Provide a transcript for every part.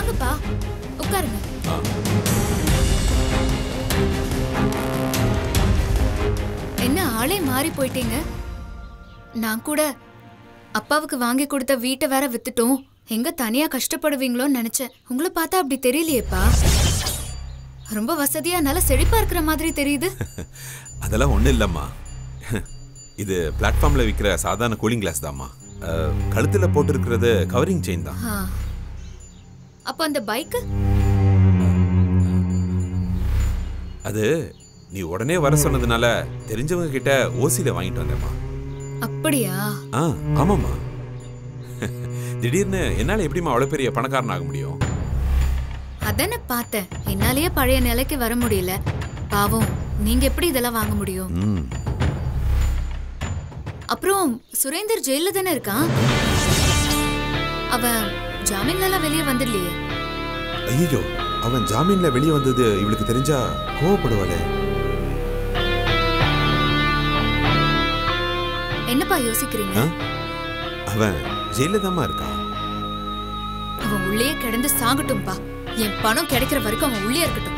வாங்கப்பா உட்காருங்க ஆ என்ன ஆளே மாறி போயிட்டீங்க நான் கூட அப்பாவுக்கு வாங்கி கொடுத்த வீட்டை வேற வித்துட்டோம் எங்க தனியா கஷ்டப்படுவீங்களோன்னு நினைச்சேன் உங்களை பார்த்தா அப்படி தெரியலையேப்பா ரொம்ப வசதியா நல்லா செழிப்பா இருக்கிற மாதிரி தெரியுது அதெல்லாம் ஒன்றும் இல்லைம்மா இது பிளாட்ஃபார்மில் விற்கிற சாதாரண கூலிங் கிளாஸ் தாம்மா அஹ், கழுத்துல போட்டிருக்கிறது கவரிங் செயின் தான் ஆ. அப்ப அந்த பைக்கு அது நீ உடனே வர சொன்னதுனால தெரிஞ்சவங்க கிட்ட ஓசியில் வாங்கிட்டு வந்தேம்மா அப்படியா ஆ ஆமாம்மா திடீர்னு என்னால் எப்படிம்மா அவ்வளோ பெரிய பணக்காரன் ஆக முடியும் அதானே பார்த்தேன் என்னாலேயே பழைய நிலைக்கு வர முடியல பாவம் நீங்க எப்படி இதெல்லாம் வாங்க முடியும் ம் அப்புறம் சுரேந்தர் ஜெயில தானே இருக்கான் அவன் ஜாமீன்ல எல்லாம் வெளியே வந்துடலையே ஐயோ அவன் ஜாமீன்ல வெளியே வந்தது இவளுக்கு தெரிஞ்சா கோவப்படுவாளே என்னப்பா யோசிக்கிறீங்க ஆ? அவன் ஜெயில தாம்மா இருக்கான் அவன் உள்ளே கிடந்து சாகட்டும்பா என் பணம் கிடைக்கிற வரைக்கும் அவன் உள்ளே இருக்கட்டும்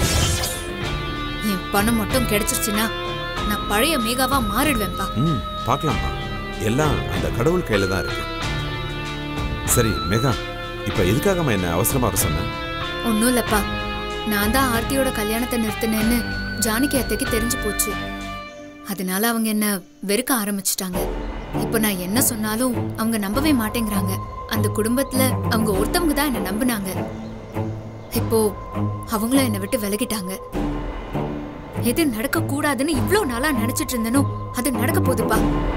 என் பணம் மட்டும் கிடைச்சிருச்சுன்னா நான் பழைய மேகாவா மாறிடுவேன்பா ம் பார்க்கலாம்ப்பா எல்லாம் அந்த கடவுள் கையில தான் இருக்கு சரி மெகா இப்ப எதுக்காகம்மா என்ன அவசரமா வர சொன்ன ஒன்றும் இல்லப்பா நான் தான் ஆர்த்தியோட கல்யாணத்தை நிறுத்தினேன்னு ஜானகி அத்தைக்கு தெரிஞ்சு போச்சு அதனால அவங்க என்ன வெறுக்க ஆரம்பிச்சிட்டாங்க இப்போ நான் என்ன சொன்னாலும் அவங்க நம்பவே மாட்டேங்கிறாங்க அந்த குடும்பத்துல அவங்க ஒருத்தவங்க தான் என்ன நம்பினாங்க இப்போ அவங்களும் என்னை விட்டு விலகிட்டாங்க எது நடக்க கூடாதுன்னு இவ்ளோ நாளா நினைச்சிட்டு இருந்தனோ அது நடக்க போகுதுப்பா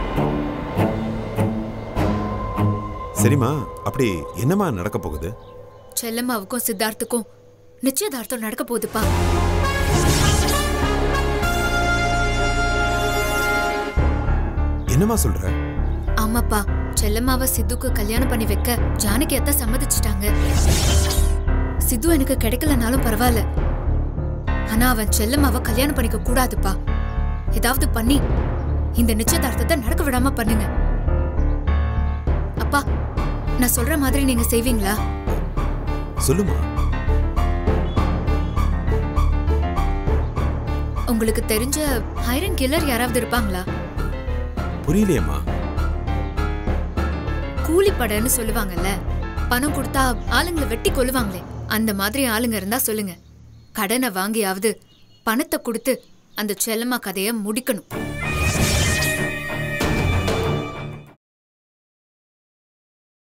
சரிம்மா அப்படி என்னம்மா நடக்க போகுது செல்லம்மாவுக்கும் சித்தார்த்துக்கும் நிச்சயதார்த்தம் நடக்க போகுதுப்பா என்னம்மா சொல்ற ஆமாப்பா செல்லம்மாவை சித்துக்கு கல்யாணம் பண்ணி வைக்க ஜானகி அத்தை சம்மதிச்சிட்டாங்க சித்து எனக்கு கிடைக்கலனாலும் பரவாயில்ல ஆனா அவன் செல்லம்மாவை கல்யாணம் பண்ணிக்க கூடாதுப்பா ஏதாவது பண்ணி இந்த நிச்சயதார்த்தத்தை நடக்க விடாம பண்ணுங்க அப்பா நான் சொல்ற மாதிரி நீங்க செய்வீங்களா சொல்லுமா உங்களுக்கு தெரிஞ்ச ஹைரன் கில்லர் யாராவது இருப்பாங்களா புரியலையேம்மா கூலிப்படைன்னு சொல்லுவாங்கல்ல பணம் கொடுத்தா ஆளுங்களை வெட்டி கொல்லுவாங்களே அந்த மாதிரி ஆளுங்க இருந்தா சொல்லுங்க கடனை வாங்கியாவது பணத்தை கொடுத்து அந்த செல்லம்மா கதைய முடிக்கணும்